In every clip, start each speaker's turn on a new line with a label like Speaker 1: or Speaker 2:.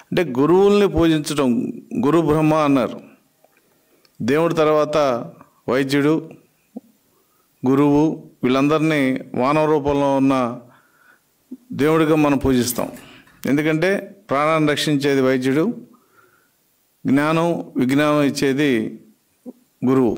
Speaker 1: అంటే గురువుల్ని పూజించడం గురు బ్రహ్మ అన్నారు దేవుడి తర్వాత వైద్యుడు గురువు వీళ్ళందరినీ మానవ రూపంలో ఉన్న దేవుడిగా మనం పూజిస్తాం ఎందుకంటే ప్రాణాన్ని రక్షించేది వైద్యుడు జ్ఞానం విజ్ఞానం ఇచ్చేది గురువు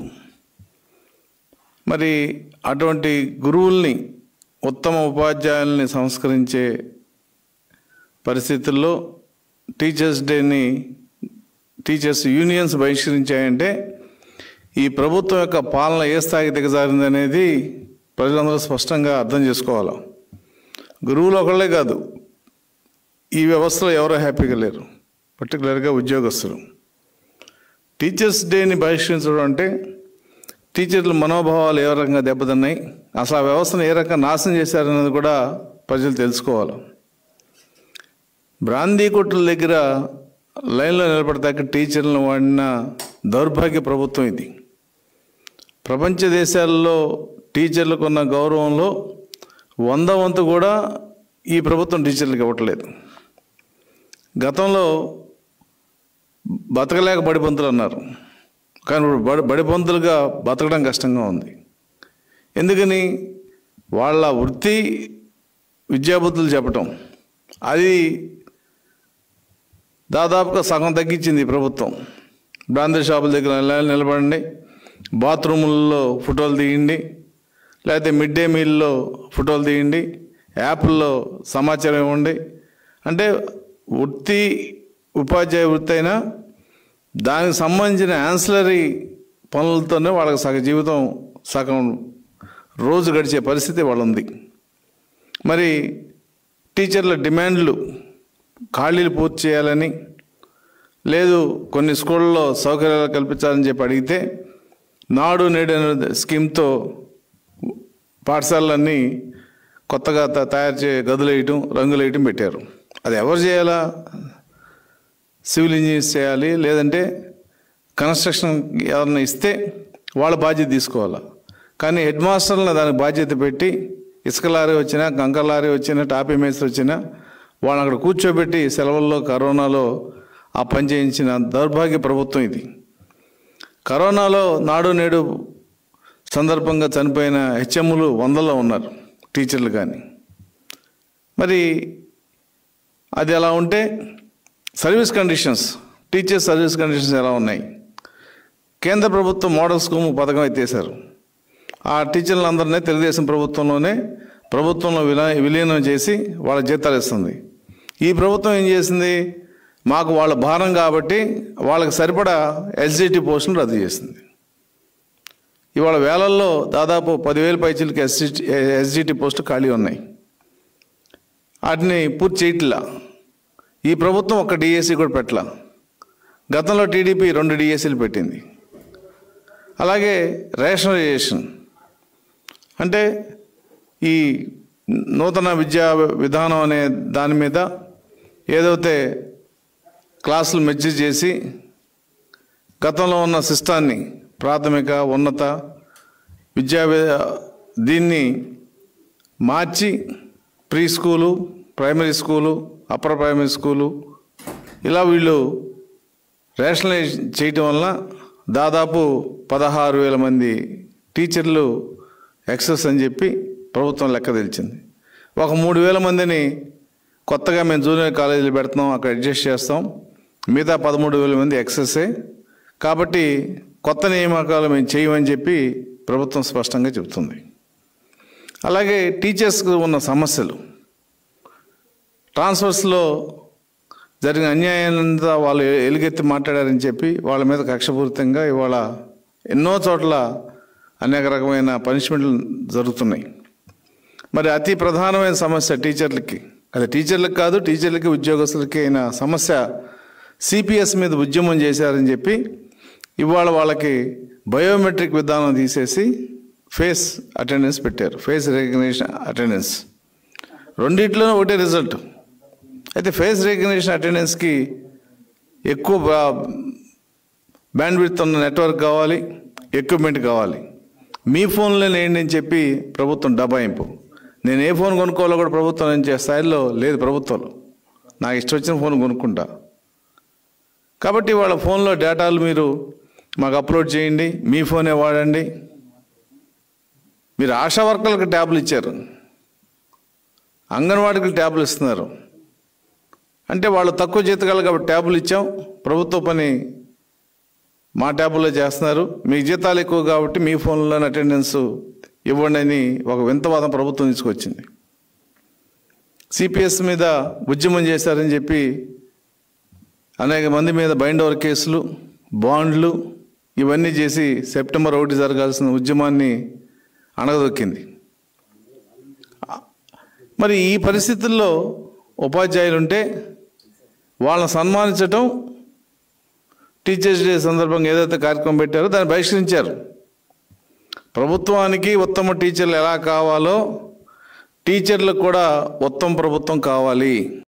Speaker 1: మరి అటువంటి గురువుల్ని ఉత్తమ ఉపాధ్యాయుల్ని సంస్కరించే పరిస్థితుల్లో టీచర్స్ డేని టీచర్స్ యూనియన్స్ బహిష్కరించాయంటే ఈ ప్రభుత్వం యొక్క పాలన ఏ స్థాయికి దిగజారింది అనేది ప్రజలందరూ స్పష్టంగా అర్థం చేసుకోవాలి గురువులు ఒకళ్ళే కాదు ఈ వ్యవస్థలో ఎవరో హ్యాపీగా లేరు పర్టికులర్గా ఉద్యోగస్తులు టీచర్స్ డేని బహిష్కరించడం అంటే టీచర్ల మనోభావాలు ఏ రకంగా దెబ్బతిన్నాయి అసలు ఆ వ్యవస్థను ఏ రకంగా నాశనం చేశారనేది కూడా ప్రజలు తెలుసుకోవాలి బ్రాందీ కొట్టుల దగ్గర లైన్లో నిలబడతాక టీచర్లను వాడిన దౌర్భాగ్య ప్రభుత్వం ఇది ప్రపంచ దేశాల్లో టీచర్లకు ఉన్న గౌరవంలో వంద వంతు కూడా ఈ ప్రభుత్వం టీచర్లకు ఇవ్వట్లేదు గతంలో బతకలేక బడిపంతులు అన్నారు కానీ ఇప్పుడు బడి బడిపంతులుగా బతకడం కష్టంగా ఉంది ఎందుకని వాళ్ళ వృత్తి విద్యాబుద్ధులు చెప్పటం అది దాదాపుగా సగం తగ్గించింది ఈ ప్రభుత్వం బ్రాందీ షాపుల దగ్గర నిల- నిలబడండి బాత్రూముల్లో ఫోటోలు తీయండి లేకపోతే మిడ్ డే మీల్లో ఫోటోలు తీయండి యాప్ల్లో సమాచారం ఇవ్వండి అంటే వృత్తి ఉపాధ్యాయ వృత్తి అయినా దానికి సంబంధించిన యాన్సిలరీ పనులతోనే వాళ్ళకి సగ జీవితం సగం రోజు గడిచే పరిస్థితి వాళ్ళ ఉంది మరి టీచర్ల డిమాండ్లు ఖాళీలు పూర్తి చేయాలని లేదు కొన్ని స్కూళ్ళలో సౌకర్యాలు కల్పించాలని చెప్పి అడిగితే నాడు నేడు అనే స్కీమ్తో పాఠశాలలన్నీ కొత్తగా త- తయారు చే గదులు వేయటం రంగులు వేయటం పెట్టారు అది ఎవరు చేయాలా సివిల్ ఇంజనీర్స్ చేయాలి లేదంటే కన్స్ట్రక్షన్ ఎవరైనా ఇస్తే వాళ్ళ బాధ్యత తీసుకోవాలా కానీ హెడ్ మాస్టర్లను దానికి బాధ్యత పెట్టి ఇసుక లారీ వచ్చినా కంకర లారీ వచ్చినా టాపీ మేస్త్రి వచ్చినా వాళ్ళని అక్కడ కూర్చోబెట్టి సెలవుల్లో కరోనాలో ఆ పని చేయించిన దౌర్భాగ్య ప్రభుత్వం ఇది కరోనాలో నాడు నేడు సందర్భంగా చనిపోయిన హెచ్ఎంలు వందల్లో ఉన్నారు టీచర్లు కానీ మరి అది ఎలా ఉంటే service conditions teacher service conditions ఎలా ఉన్నాయి కేంద్ర ప్రభుత్వం మోడల్ స్కూమ్ పథకం ఎత్తేసారు ఆ టీచర్లందరినీ తెలుగుదేశం ప్రభుత్వంలోనే ప్రభుత్వంలో విలా విలీనం చేసి వాళ్ళ జీతాలు ఇస్తుంది ఈ ప్రభుత్వం ఏం చేసింది మాకు వాళ్ళ భారం కాబట్టి వాళ్ళకి సరిపడా ఎస్జిటి పోస్టును రద్దు చేసింది ఇవాళ వేలల్లో దాదాపు పదివేల పైచీలకి ఎస్జిటి ఎస్జిటి పోస్టు ఖాళీ ఉన్నాయి వాటిని పూర్తి చేయట్లా ఈ ప్రభుత్వం ఒక డిఎస్సి కూడా పెట్టలా గతంలో టీడీపీ రెండు డిఎస్సీలు పెట్టింది అలాగే రేషనలైజేషన్ అంటే ఈ నూతన విద్యా విధానం అనే దాని మీద ఏదైతే క్లాసులు మెచ్చి చేసి గతంలో ఉన్న సిస్టాన్ని ప్రాథమిక ఉన్నత విద్యా వి- దీన్ని మార్చి pre school primary school upper primary school ఇలా వీళ్ళు రేషనలైజ్ చేయటం వలన దాదాపు పదహారు వేల మంది టీచర్లు ఎక్సెస్ అని చెప్పి ప్రభుత్వం లెక్క తెలిసింది ఒక మూడు వేల మందిని కొత్తగా మేము జూనియర్ కాలేజీలు పెడుతున్నాం అక్కడ అడ్జస్ట్ చేస్తాం మిగతా పదమూడు వేల మంది ఎక్సెస్ఏ కాబట్టి కొత్త నియామకాలు మేము చేయమని చెప్పి ప్రభుత్వం స్పష్టంగా చెబుతుంది అలాగే టీచర్స్కి ఉన్న సమస్యలు ట్రాన్స్ఫర్స్లో జరిగిన అన్యాయాలంతా వాళ్ళు ఎలుగెత్తి మాట్లాడారని చెప్పి వాళ్ళ మీద కక్షపూరితంగా ఇవాళ ఎన్నో చోట్ల అనేక రకమైన పనిష్మెంట్లు జరుగుతున్నాయి మరి అతి ప్రధానమైన సమస్య టీచర్లకి అది టీచర్లకు కాదు టీచర్లకి ఉద్యోగస్తులకి అయిన సమస్య సిపిఎస్ మీద ఉద్యమం చేశారని చెప్పి ఇవాళ వాళ్ళకి బయోమెట్రిక్ విధానం తీసేసి ఫేస్ అటెండెన్స్ పెట్టారు ఫేస్ రికగ్నిషన్ అటెండెన్స్ రెండిట్లోనూ ఒకటే రిజల్ట్ అయితే ఫేస్ రికగ్నిషన్ అటెండెన్స్కి ఎక్కువ బ్యాండ్ విడ్త్ ఉన్న నెట్వర్క్ కావాలి ఎక్విప్మెంట్ కావాలి మీ ఫోన్లో ఏంటి అని చెప్పి ప్రభుత్వం డబాయింపు నేను ఏ ఫోన్ కొనుక్కోవాలో కూడా ప్రభుత్వం నుంచి స్థాయిలో లేదు ప్రభుత్వంలో నాకు ఇష్టం వచ్చిన ఫోన్ కొనుక్కుంటా కాబట్టి వాళ్ళ ఫోన్లో డేటాలు మీరు మాకు అప్లోడ్ చేయండి మీ ఫోనే వాడండి మీరు ఆశా వర్కర్లకు ట్యాబ్లు ఇచ్చారు అంగన్వాడికి ట్యాబ్లు ఇస్తున్నారు అంటే వాళ్ళు తక్కువ జీతకాలు కాబట్టి ట్యాబులు ఇచ్చాం ప్రభుత్వ పని మా ట్యాబుల్లో చేస్తున్నారు మీ జీతాలు ఎక్కువ కాబట్టి మీ ఫోన్లోనే అటెండెన్స్ ఇవ్వండి అని ఒక వింతవాదం ప్రభుత్వం తీసుకొచ్చింది సిపిఎస్ మీద ఉద్యమం చేశారని చెప్పి అనేక మంది మీద బైండ్ ఓవర్ కేసులు బాండ్లు ఇవన్నీ చేసి సెప్టెంబర్ ఒకటి జరగాల్సిన ఉద్యమాన్ని అణగదొక్కింది మరి ఈ పరిస్థితుల్లో ఉపాధ్యాయులు ఉంటే వాళ్ళని సన్మానించటం టీచర్స్ డే సందర్భంగా ఏదైతే కార్యక్రమం పెట్టారో దాన్ని బహిష్కరించారు ప్రభుత్వానికి ఉత్తమ టీచర్లు ఎలా కావాలో టీచర్లకు కూడా ఉత్తమ ప్రభుత్వం కావాలి